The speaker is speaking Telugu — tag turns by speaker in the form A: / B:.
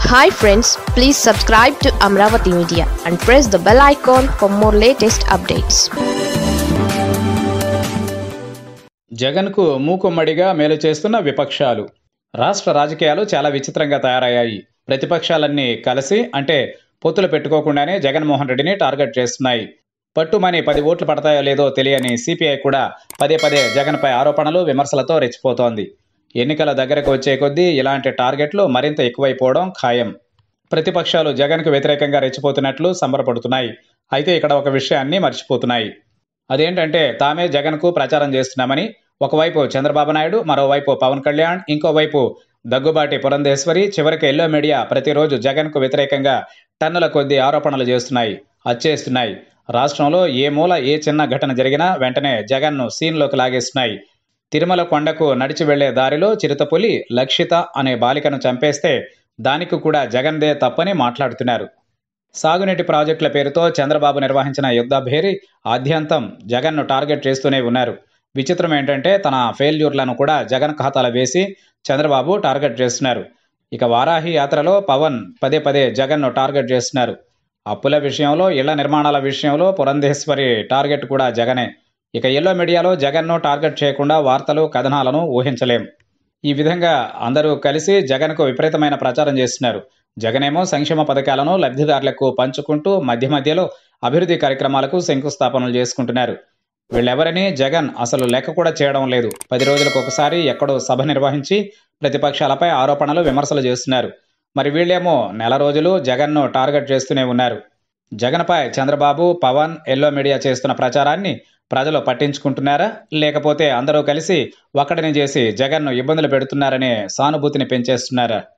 A: hi friends please subscribe to Amaravati media and press the bell icon for more latest updates
B: జగన్కు మూకుమ్మడిగా మేలు చేస్తున్న విపక్షాలు రాష్ట్ర రాజకీయాలు చాలా విచిత్రంగా తయారయ్యాయి ప్రతిపక్షాలన్నీ కలిసి అంటే పొత్తులు పెట్టుకోకుండానే జగన్మోహన్ రెడ్డిని టార్గెట్ చేస్తున్నాయి పట్టుమని పది ఓట్లు పడతాయో లేదో తెలియని సిపిఐ కూడా పదే పదే జగన్పై ఆరోపణలు విమర్శలతో రెచ్చిపోతోంది ఎన్నికల దగ్గరకు వచ్చే కొద్దీ ఇలాంటి టార్గెట్లు మరింత ఎక్కువైపోవడం ఖాయం ప్రతిపక్షాలు జగన్కు వ్యతిరేకంగా రెచ్చిపోతున్నట్లు సంబరపడుతున్నాయి అయితే ఇక్కడ ఒక విషయాన్ని మర్చిపోతున్నాయి అదేంటంటే తామే జగన్కు ప్రచారం చేస్తున్నామని ఒకవైపు చంద్రబాబు నాయుడు మరోవైపు పవన్ కళ్యాణ్ ఇంకోవైపు దగ్గుబాటి పురంధేశ్వరి చివరికి ఎల్లో మీడియా ప్రతిరోజు జగన్కు వ్యతిరేకంగా టన్నుల కొద్దీ ఆరోపణలు చేస్తున్నాయి అచ్చేస్తున్నాయి రాష్ట్రంలో ఏ మూల ఏ చిన్న ఘటన జరిగినా వెంటనే జగన్ను సీన్లోకి లాగేస్తున్నాయి తిరుమల కొండకు నడిచి వెళ్లే దారిలో చిరుతపులి లక్షిత అనే బాలికను చంపేస్తే దానికి కూడా జగన్దే తప్పని మాట్లాడుతున్నారు సాగునీటి ప్రాజెక్టుల పేరుతో చంద్రబాబు నిర్వహించిన యుద్ధ భేరి ఆద్యంతం జగన్ను టార్గెట్ చేస్తూనే ఉన్నారు విచిత్రం ఏంటంటే తన ఫెయిల్యూర్లను కూడా జగన్ ఖాతాలో వేసి చంద్రబాబు టార్గెట్ చేస్తున్నారు ఇక వారాహి యాత్రలో పవన్ పదే పదే జగన్ను టార్గెట్ చేస్తున్నారు అప్పుల విషయంలో ఇళ్ల నిర్మాణాల విషయంలో పురంధేశ్వరి టార్గెట్ కూడా జగనే ఇక ఎల్లో మీడియాలో జగన్ను టార్గెట్ చేయకుండా వార్తలు కథనాలను ఊహించలేం ఈ విధంగా అందరూ కలిసి జగన్కు విపరీతమైన ప్రచారం చేస్తున్నారు జగనేమో సంక్షేమ పథకాలను లబ్ధిదారులకు పంచుకుంటూ మధ్య మధ్యలో అభివృద్ధి కార్యక్రమాలకు శంకుస్థాపనలు చేసుకుంటున్నారు వీళ్ళెవరిని జగన్ అసలు లెక్క కూడా చేయడం లేదు పది రోజులకు ఒకసారి ఎక్కడో సభ నిర్వహించి ప్రతిపక్షాలపై ఆరోపణలు విమర్శలు చేస్తున్నారు మరి వీళ్ళేమో నెల రోజులు జగన్ను టార్గెట్ చేస్తూనే ఉన్నారు జగన్పై చంద్రబాబు పవన్ ఎల్లో మీడియా చేస్తున్న ప్రచారాన్ని ప్రజలు పట్టించుకుంటున్నారా లేకపోతే అందరూ కలిసి ఒక్కడిని చేసి జగన్ను ఇబ్బందులు పెడుతున్నారనే సానుభూతిని పెంచేస్తున్నారా